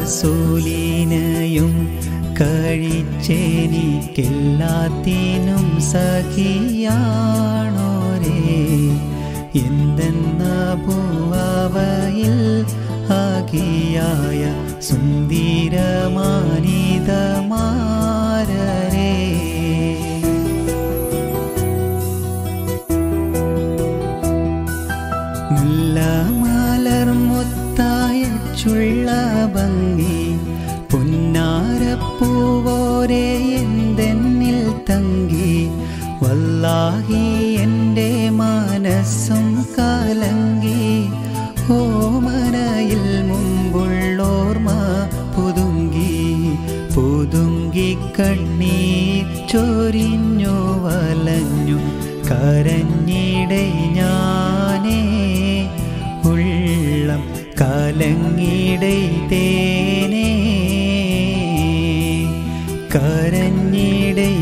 റസൂലിനെയും കഴിച്ചെനിക്കെല്ലാത്തിനും സഖിയാണോരേ എന്തെന്ന പൂവയിൽ ആകിയായ സുന്ദരമാനിതമാരരേ മുല്ലമലർ മുത്തായ ചുള്ള ഭംഗി പുന്നാരപ്പൂവോരെ എന്തെന്നിൽ തങ്കി വല്ലാഹി എൻ്റെ മനസ്സും കലങ്കി ഓമനയിൽ മുമ്പുള്ളോർമ്മ പുതുങ്കി പുതുങ്കി കണ്ണീർ ചൊരിഞ്ഞു വലഞ്ഞു കരഞ്ഞിടை ഞാനേ ഉള്ളം കലങ്ങിടை തേനേ കരഞ്ഞിടை